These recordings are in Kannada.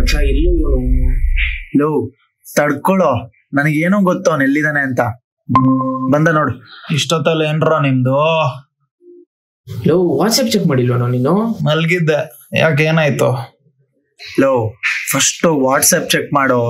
ಮಚ್ಚ ಎಲ್ಲೋ ಇವನು ಲೋ ತಡ್ಕೊಳ್ಳೋ ನನಗೇನೋ ಗೊತ್ತು ಅವ್ನು ಎಲ್ಲಿದ್ದಾನೆ ಅಂತ ಬಂದ ನೋಡು ಇಷ್ಟೊತ್ತಲ್ಲಿ ಏನ್ರ ನಿಮ್ದು ಲೋ ವಾಟ್ಸ್ಆಪ್ ಚೆಕ್ ಮಾಡಿಲ್ವನೋ ನೀನು ಮಲ್ಗಿದ್ದೆ ಯಾಕೆ ಏನಾಯ್ತು ಲೋ ಫಸ್ಟ್ ವಾಟ್ಸಪ್ ಚೆಕ್ ಮಾಡೋ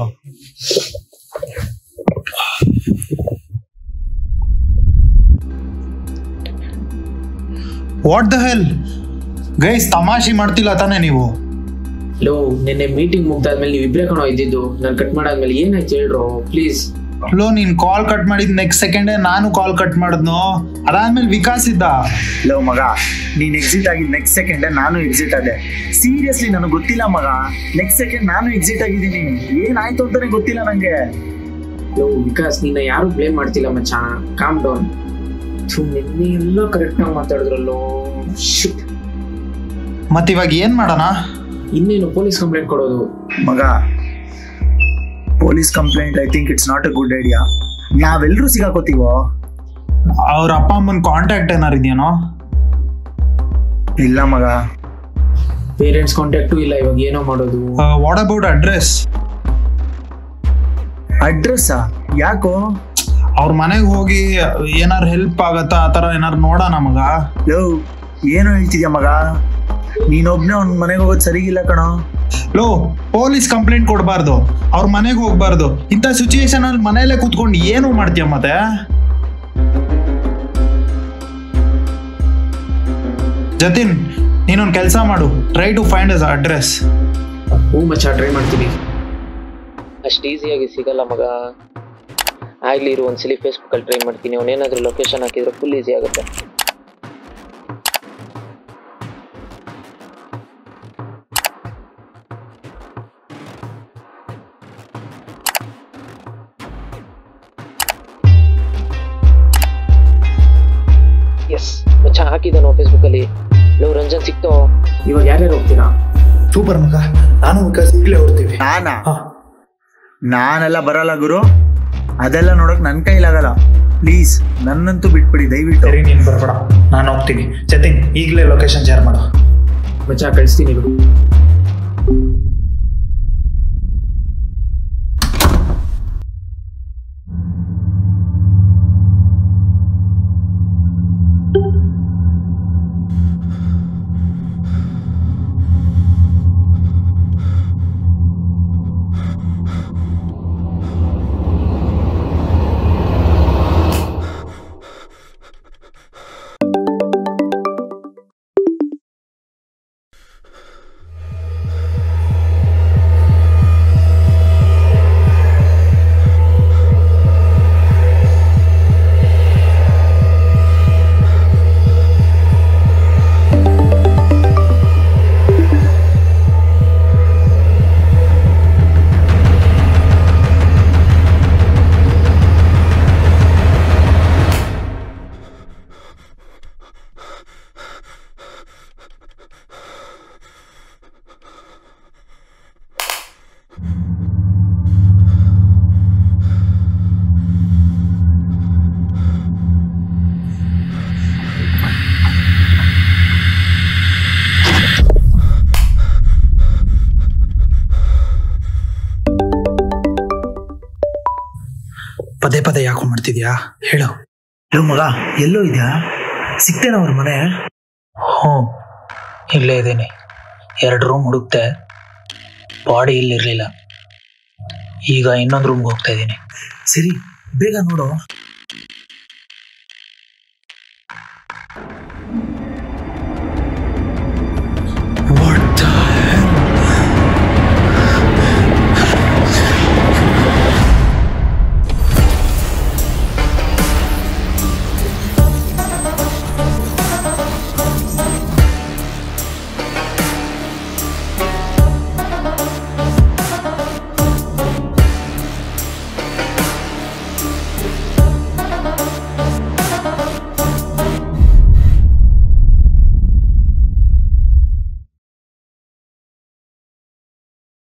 ವಾಟ್ ದ ಹೆಲ್ ಗೈಸ್ ತಮಾಷೆ ಮಾಡ್ತಿಲ್ಲ ತಾನೇ ನೀವು ಲೋ ನಿನ್ನೆ ಮೀಟಿಂಗ್ ಮುಗ್ದಾದ್ಮೇಲೆ ನೀವು ಇಬ್ರೇ ಕಣೋ ಇದ್ದಿದ್ದು ನಾನು ಕಟ್ ಮಾಡಾದ್ಮೇಲೆ ಏನಾಯ್ತು ಹೇಳ್ರೋ ಪ್ಲೀಸ್ ಲೋ ನೀನ್ ಕಾಲ್ ಕಟ್ ಮಾಡಿದ್ ನೆಕ್ಸ್ಟ್ ಸೆಕೆಂಡೇ ನಾನು ಕಾಲ್ ಕಟ್ ಮಾಡಿದ್ನು ಅದಾದ್ಮೇಲೆ ವಿಕಾಸ್ ಇದ್ದ ಲೋ ಮಗ ನೀನ್ ಎಕ್ಸಿಟ್ ಆಗಿದ್ ನೆಕ್ಸ್ಟ್ ಸೆಕೆಂಡ್ ನಾನು ಎಕ್ಸಿಟ್ ಆದೆ ಸೀರಿಯಸ್ಲಿ ನನಗೆ ಗೊತ್ತಿಲ್ಲ ಮಗ ನೆಕ್ಸ್ಟ್ ಸೆಕೆಂಡ್ ನಾನು ಎಕ್ಸಿಟ್ ಆಗಿದ್ದೀನಿ ಏನಾಯ್ತು ಅಂತಾನೆ ಗೊತ್ತಿಲ್ಲ ನಂಗೆ ಲೋ ವಿಕಾಸ್ ನಿನ್ನ ಯಾರು ಬ್ಲೇಮ್ ಮಾಡ್ತಿಲ್ಲ ಮಚ್ಚ ಕಾಮ್ ಡೌನ್ ನಿನ್ನೆ ಎಲ್ಲ ಕರೆಕ್ಟ್ ಆಗಿ ಮಾತಾಡಿದ್ರಲ್ಲೋ ಶಿಟ್ ಮತ್ ಇವಾಗ ಏನ್ ಮಾಡೋಣ ಇನ್ನೇನು ಪೊಲೀಸ್ ಕಂಪ್ಲೇಂಟ್ ಕೊಡೋದು ಮಗ police complaint I think it's not a good idea ನಾವೆಲ್ಲರೂ ಸಿಗಾಕೋತೀವೋ ಅವ್ರ ಅಪ್ಪ ಅಮ್ಮನ ಕಾಂಟ್ಯಾಕ್ಟ್ ಏನಾರು ಇದೆಯೇನೋ ಇಲ್ಲ ಮಗ ಪೇರೆಂಟ್ಸ್ ಕಾಂಟ್ಯಾಕ್ಟು ಇಲ್ಲ ಇವಾಗ ಏನೋ ಮಾಡೋದು ವಾಟ್ ಅಬೌಟ್ ಅಡ್ರೆಸ್ ಅಡ್ರೆಸ್ಸಾ ಯಾಕೋ ಅವ್ರ ಮನೆಗೆ ಹೋಗಿ ಏನಾರು ಹೆಲ್ಪ್ ಆಗತ್ತಾ ಆ ಥರ ಏನಾರು ನೋಡೋಣ ಮಗ ಲೋ ಏನು ಹೇಳ್ತಿದ್ಯಾ ಮಗ ನೀನೊಬ್ನೇ ಅವ್ನ ಮನೆಗೆ ಹೋಗೋದು ಸರಿಗಿಲ್ಲ ಕಣೋ ಲೋ ಪೊಲೀಸ್ ಕಂಪ್ಲೇಂಟ್ ಕೊಡಬಾರ್ದು ಅವ್ರ ಮನೆಗೆ ಹೋಗ್ಬಾರ್ದು ಇಂಥ ಸಿಚುಯೇಷನ್ ಅಲ್ಲಿ ಮನೆಯಲ್ಲೇ ಕೂತ್ಕೊಂಡು ಏನು ಮಾಡ್ತೀಯ ಮತ್ತೆ ಜತಿನ್ ನೀನೊಂದು ಕೆಲಸ ಮಾಡು try to find us address ಹ್ಞೂ ಮಚ್ಚ ಟ್ರೈ ಮಾಡ್ತೀನಿ ಅಷ್ಟು ಈಸಿಯಾಗಿ ಸಿಗಲ್ಲ ಮಗ ಆಗ್ಲಿ ಇರು ಒಂದ್ಸಲಿ ಫೇಸ್ಬುಕ್ಕಲ್ಲಿ ಟ್ರೈ ಮಾಡ್ತೀನಿ ಅವನೇನಾದ್ರೂ ಲೊಕೇಶನ್ ಹಾಕಿದ್ರೆ ಫುಲ್ ಈಸಿ ಆಗುತ್ತೆ ಎಸ್ ಮಚ್ಚ ಹಾಕಿದ್ದಾನೋ ಫೇಸ್ಬುಕ್ಕಲ್ಲಿ ಲವ್ ರಂಜನ್ ಸಿಕ್ತೋ ಇವಾಗ ಯಾರ್ಯಾರು ಹೋಗ್ತೀರಾ ಸೂಪರ್ ಮಗ ನಾನು ವಿಕಾಸ್ ಈಗಲೇ ಹೊಡ್ತೀವಿ ನಾನಾ ನಾನೆಲ್ಲ ಬರಲ್ಲ ಗುರು ಅದೆಲ್ಲ ನೋಡಕ್ ನನ್ ಕೈಲಾಗಲ್ಲ ಪ್ಲೀಸ್ ನನ್ನಂತೂ ಬಿಟ್ಬಿಡಿ ದಯವಿಟ್ಟು ಸರಿ ನೀನು ಬರ್ಬೇಡ ನಾನು ಹೋಗ್ತೀನಿ ಜತಿನ್ ಈಗಲೇ ಲೊಕೇಶನ್ ಶೇರ್ ಮಾಡು ಮಚ್ಚ ಕಳಿಸ್ತೀನಿ ಇರು ಪದೇ ಪದೇ ಯಾಕೆ ಮಾಡ್ತಿದ್ಯಾ ಹೇಳು ಲೋ ಮಗ ಎಲ್ಲೋ ಇದೆಯಾ ಸಿಗ್ತೇನ ಅವ್ರ ಮನೆ ಹ್ಞೂ ಇಲ್ಲೇ ಇದ್ದೀನಿ ಎರಡು ರೂಮ್ ಹುಡುಕ್ತೆ ಬಾಡಿ ಇಲ್ಲಿರಲಿಲ್ಲ ಈಗ ಇನ್ನೊಂದು ರೂಮ್ಗೆ ಹೋಗ್ತಾ ಇದ್ದೀನಿ ಸರಿ ಬೇಗ ನೋಡು